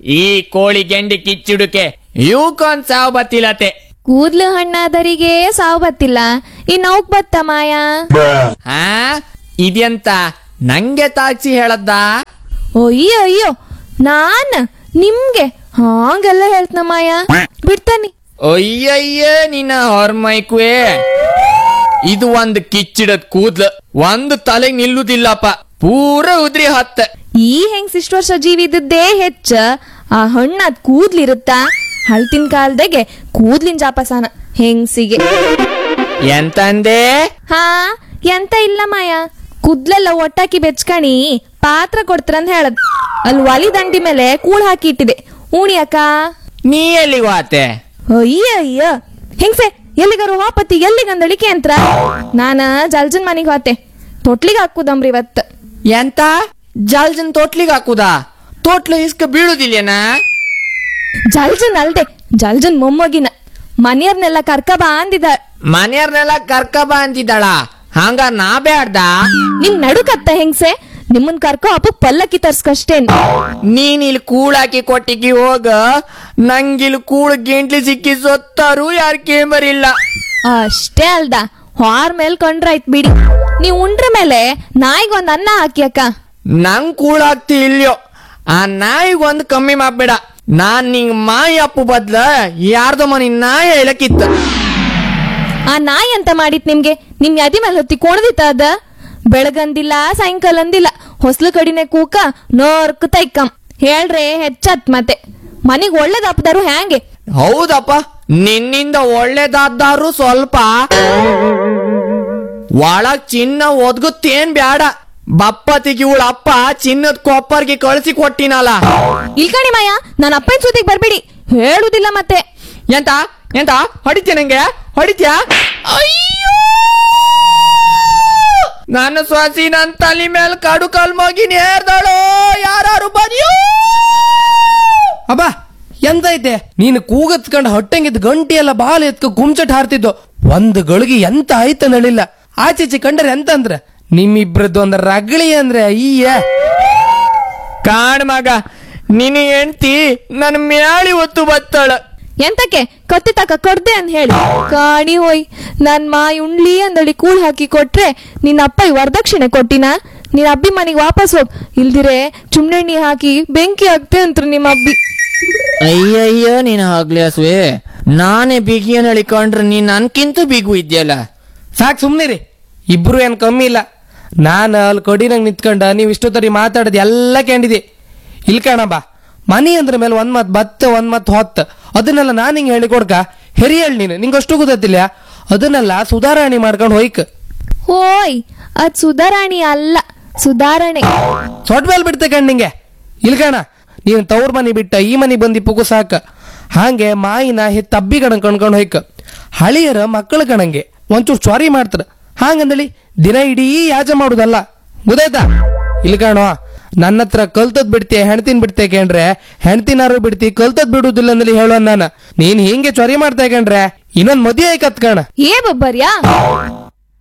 ಈ ಕೋಳಿ ಗೆಂಡಿ ಕಿಚ್ಚುಡುಕೆ ಇವಕ್ಕೊಂದ್ ಸಾವು ಬತ್ತಿಲತೆ ಕೂದ್ಲು ಹಣ್ಣಾದರಿಗೆ ಸಾವು ಬತ್ತಿಲ್ಲ ಇನ್ ಅವಕ್ ಬತ್ತ ಮಾಯ ಹಾ ಇದೆಂತ ನಂಗೆ ತಾಕ್ಸಿ ಹೇಳದ್ದ ಅಯ್ಯೋ ಅಯ್ಯೋ ನಾನ್ ನಿಮ್ಗೆ ಹಾಂಗೆಲ್ಲ ಹೇಳ್ತನ ಮಾಯ ಬಿಡ್ತಾನಿ ಅಯ್ಯಯ್ಯ ನಿನ್ನ ಹೊರ್ಮೈಕುವೆ ಇದು ಒಂದ್ ಕಿಚ್ಚಿಡದ್ ಕೂದ್ಲು ಒಂದ್ ತಲೆಗ್ ನಿಲ್ಲುದಿಲ್ಲಪ್ಪ ಪೂರ ಉದ್ರಿ ಹತ್ತ ಈ ಹೆಂಗ್ ಇಷ್ಟು ವರ್ಷ ಜೀವಿ ಇದ್ದದ್ದೇ ಹೆಚ್ಚ ಆ ಹಣ್ಣಾದ್ ಕೂದ್ಲಿರುತ್ತಾ ಹಳ್ತಿನ ಕಾಲದಾಗೆ ಕೂದ್ಲಿನ ಜಾಪಸಾನ ಹೆಂಗ್ಸಿಗೆ ಎಂತಂದೆ ಹಾ ಎಂತ ಇಲ್ಲ ಮಾಯ ಕುದ್ಲೆಲ್ಲ ಒಟ್ಟಾಕಿ ಬೆಚ್ಕಣಿ ಪಾತ್ರ ಕೊಡ್ತಾರಂತ ಹೇಳದ್ ಅಲ್ಲಿ ಒಲಿ ದಂಡಿ ಮೇಲೆ ಕೂಳ್ ಹಾಕಿ ಇಟ್ಟಿದೆ ಉಣಿ ಅಕ್ಕ ನೀ ಎಲ್ಲಿಗೆ ವಾತೆ ಅಯ್ಯ ಅಯ್ಯ ಹೆಂಗ್ಸೆ ಎಲ್ಲಿಗಾರು ವಾಪತಿ ಎಲ್ಲಿಗಂದಳಿಕೆ ಅಂತ ನಾನ ಜಲ್ಜನ್ ಮನಿಗ್ ಹೋತೆ ತೊಟ್ಲಿಗೆ ಹಾಕುದಮ್ರಿ ಇವತ್ತು ಎಂತ ಜಲ್ಜನ್ ತೋಟ್ಲಿಗ್ ಹಾಕುದಾ ತೋಟ್ಲು ಇಸ್ಕ ಬೀಳುದಿಲ್ಲೇನಾ ಜಲ್ಜನ್ ಅಲ್ದೆ ಜಲ್ಜನ್ ಮೊಮ್ಮಗಿನ ಮನೆಯವ್ರನ್ನೆಲ್ಲ ಕರ್ಕ ಬಾ ಅಂದಿದ ಮನೆಯವ್ರನ್ನೆಲ್ಲ ಕರ್ಕ ಬಾ ಅಂತಿದ್ದಾಳ ಹಂಗ ನಾ ಬ್ಯಾಡ್ದ ನಿಮ್ ನಡುಕತ್ತ ಹೆಂಗ್ಸೆ ನಿಮ್ಮನ್ ಕರ್ಕೊ ಅಪ್ಪಕ್ ಪಲ್ಲಕ್ಕಿ ತರ್ಸ್ಕಷ್ಟೇನ್ ನೀನ್ ಇಲ್ಲಿ ಕೂಳಾಕಿ ಕೊಟ್ಟಿಗಿ ಹೋಗ ನಂಗಿಲ್ ಕೂಳ್ ಗಿಂಟ್ಲಿ ಸಿಕ್ಕಿ ಸೊತ್ತಾರು ಯಾರ್ ಕೇಂಬರಿಲ್ಲ ಅಷ್ಟೇ ಅಲ್ದ ಹಾರ್ ಮೇಲ್ ಕೊಂಡ್ರಾಯ್ತ್ ಬಿಡಿ ನೀವ್ ಉಂಡ್ರ ಮೇಲೆ ನಾಯಿಗೊಂದ್ ಅನ್ನ ಹಾಕಿ ಅಕ್ಕ ನಂಗ್ ಕೂಳಾಗ್ತಿ ಇಲ್ಯೋ ಆ ನಾಯಿಗ್ ಒಂದ್ ಕಮ್ಮಿ ಮಾಡ್ಬೇಡ ನಾನ್ ನಿಂಗ್ ಮಾಯಿ ಅಪ್ಪು ಬದ್ಲ ಯಾರ್ದೋ ಮನಿ ನಾಯಿ ಹೇಳಕ್ಕಿತ್ತ ಆ ನಾಯಿ ಅಂತ ಮಾಡಿತ್ ನಿಮ್ಗೆ ನಿಮ್ ಯಾದಿ ಮೇಲೆ ಹೊತ್ತಿ ಕೋಣದಿತ್ತ ಅದ ಬೆಳಗಂದಿಲ್ಲ ಸಾಯಂಕಾಲ ಅಂದಿಲ್ಲ ಹೊಸ್ಲು ಕಡಿನೆ ಕೂಕ ನೋರ್ಕ್ ತೈಕಂ ಹೇಳ್ರೆ ಹೆಚ್ಚತ್ ಮತ್ತೆ ಮನಿಗ್ ಒಳ್ಳೇದಾಪದಾರು ಹ್ಯಾಂಗೆ ಹೌದಪ್ಪ ನಿನ್ನಿಂದ ಒಳ್ಳೇದಾದ್ದಾರು ಸ್ವಲ್ಪ ಒಳಗ್ ಚಿನ್ನ ಒದ್ಗುತ್ತೇನ್ ಬ್ಯಾಡ ಬಪ್ಪತಿಗೆ ಇವಳ ಅಪ್ಪ ಚಿನ್ನದ ಕೊಪ್ಪರ್ಗೆ ಕಳ್ಸಿ ಕೊಟ್ಟಿನಲ್ಲ ಇಲ್ಕಣಿ ಮಾಯ ನನ್ನ ಅಪ್ಪನ ಸುದ್ದಿಗ್ ಬರ್ಬೇಡಿ ಹೇಳುದಿಲ್ಲ ಮತ್ತೆ ಎಂತ ಎಂತ ಹೊಡಿತ್ಯ ನಂಗೆ ಹೊಡಿತ್ಯಾ ಅಯ್ಯೋ ನನ್ನ ಸ್ವಾಸಿ ನನ್ ತಲೆ ಮೇಲೆ ಕಡು ಕಲ್ ಮಗಿ ನೇರ್ದಳು ಯಾರು ಬದಿಯೋ ಅಬ್ಬ ಎಂತ ಐತೆ ನೀನು ಕೂಗತ್ಕಂಡ್ ಹೊಟ್ಟೆಂಗಿದ್ ಗಂಟಿ ಎಲ್ಲ ಬಾಲ್ ಎತ್ಕ ಗುಮ್ಚಟ್ ಹಾರ್ತಿದ್ದು ಒಂದ್ ಗಳಿಗೆ ಎಂತ ಆಯ್ತ ನಳಿಲ್ಲ ಆಚೀಚೆ ಕಂಡ್ರೆ ಎಂತ ಅಂದ್ರ ನಿಮ್ಮಿಬ್ರದ್ದು ಒಂದ್ ರಗಳಿ ಅಂದ್ರೆ ಅಯ್ಯ ಕಾಣ್ ಮಗ ನಿನ್ನ ಹೆಂಡ್ತಿ ನನ್ ಮ್ಯಾಳಿ ಒತ್ತು ಬತ್ತಳ ಎಂತಕ್ಕೆ ಕತ್ತಿ ತಕ ಕೊಡ್ದೆ ಅಂತ ಹೇಳಿ ಕಾಣಿ ಹೋಯ್ ನನ್ ಮಾಯಿ ಉಣ್ಲಿ ಅಂದಳಿ ಕೂಳ್ ಹಾಕಿ ಕೊಟ್ರೆ ನಿನ್ನ ಅಪ್ಪ ಈ ವರದಕ್ಷಿಣೆ ಕೊಟ್ಟಿನ ನಿನ್ನ ಅಬ್ಬಿ ಮನೆಗೆ ವಾಪಸ್ ಹೋಗ್ ಇಲ್ದಿರೆ ಚುಮ್ನೆಣ್ಣಿ ಹಾಕಿ ಬೆಂಕಿ ಹಾಕ್ತೆ ಅಂತ ನಿಮ್ಮ ಅಬ್ಬಿ ಅಯ್ಯಯ್ಯೋ ನೀನು ಆಗ್ಲಿ ಹಸುವೆ ನಾನೇ ಬಿಗಿಯನ್ ಹೇಳಿಕೊಂಡ್ರೆ ನೀನ್ ನನ್ಕಿಂತ ಬಿಗು ಇದ್ಯಲ್ಲ ಸಾಕ್ ಸುಮ್ನಿರಿ ಇಬ್ರು ಏನ್ ಕಮ್ಮಿ ಇಲ್ಲ ನಾನ್ ಅಲ್ಲಿ ಕೊಡಿನಂಗ್ ನಿಂತ್ಕೊಂಡ ನೀವ್ ಇಷ್ಟೊತ್ತರಿ ಮಾತಾಡದ್ ಎಲ್ಲ ಕೇಳಿದೆ ಇಲ್ ಕಣಬ್ಬ ಮನಿ ಅಂದ್ರ ಮೇಲೆ ಒಂದ್ ಮತ್ ಬತ್ತ ಒಂದ್ ಮತ್ ಹೊತ್ತ ಅದನ್ನೆಲ್ಲ ನಾನ್ ಹಿಂಗ್ ಹೇಳಿ ಕೊಡ್ಕ ಹೆರಿಯಳ್ ನೀನು ನಿಂಗಷ್ಟು ಗೊತ್ತಿಲ್ಲ ಅದನ್ನೆಲ್ಲ ಸುಧಾರಣೆ ಮಾಡ್ಕೊಂಡು ಹೋಯ್ಕ ಹೋಯ್ ಅದ್ ಸುಧಾರಾಣಿ ಅಲ್ಲ ಸುಧಾರಣೆ ಸೊಟ್ ಮೇಲೆ ಬಿಡ್ತೆ ಕಣ್ಣಿಂಗೆ ಇಲ್ಕಣ ನೀನ್ ತವ್ರ ಮನಿ ಬಿಟ್ಟ ಈ ಮನಿ ಬಂದಿ ಪುಗು ಸಾಕ ಹಾಗೆ ಮಾಯಿನ ಹೆತ್ತ ಅಬ್ಬಿ ಕಣ ಕಣ್ಕೊಂಡು ಹೋಯ್ಕ ಹಳಿಯರ ಮಕ್ಕಳ ಕಣಂಗೆ ಒಂಚೂರು ಚ್ವಾರಿ ಮಾಡ್ತಾರ ಹಾಗಂದಳಿ ದಿನ ಇಡೀ ಯಾಜ ಮಾಡುದಲ್ಲ ಗೊತ್ತಾಯ್ತಾ ಇಲ್ಕಣೋ ನನ್ನ ಹತ್ರ ಕಲ್ತದ್ ಬಿಡ್ತಿ ಹೆಣ್ತಿನ್ ಬಿಡ್ತೆ ಕೇಂಡ್ರೆ ಹೆಣ್ತಿನಾರು ಬಿಡ್ತಿ ಕಲ್ತದ್ ಬಿಡುದಿಲ್ಲ ಅಂದಲಿ ಹೇಳೋ ನಾನು ನೀನ್ ಹಿಂಗೆ ಚ್ವರಿ ಮಾಡ್ತಾ ಕಂಡ್ರೆ ಇನ್ನೊಂದ್ ಮದುವೆ ಆಯ್ಕತ್ ಕಣ ಏ ಬಬ್ಬರ್ಯಾ